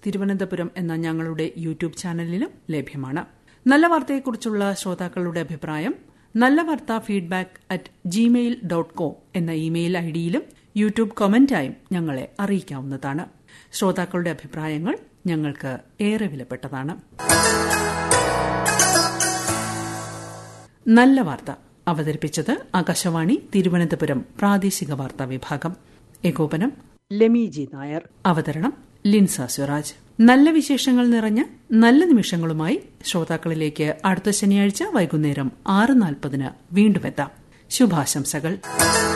തിരുവനന്തപുരം എന്ന ഞങ്ങളുടെ യൂട്യൂബ് ചാനലിലും ലഭ്യമാണ് നല്ല വാർത്തയെക്കുറിച്ചുള്ള ശ്രോതാക്കളുടെ അഭിപ്രായം നല്ല വാർത്ത feedback at Gmail dot com എന്ന ഇമെയിൽ ഐഡിയിലും യൂട്യൂബ് കമന്റായും ഞങ്ങളെ അറിയിക്കാവുന്നതാണ് ശ്രോതാക്കളുടെ അഭിപ്രായങ്ങൾ ഞങ്ങൾക്ക് ഏറെ വിലപ്പെട്ടതാണ് നല്ല വാർത്ത അവതരിപ്പിച്ചത് ആകാശവാണി തിരുവനന്തപുരം പ്രാദേശിക വാർത്താ വിഭാഗം ഏകോപനം ലെമി ജി നായർ അവതരണം ലിൻസ സ്വരാജ് നല്ല വിശേഷങ്ങൾ നിറഞ്ഞ നല്ല നിമിഷങ്ങളുമായി ശ്രോതാക്കളിലേക്ക് അടുത്ത ശനിയാഴ്ച വൈകുന്നേരം ആറ് നാൽപ്പതിന് വീണ്ടും എത്താം ശുഭാശംസകൾ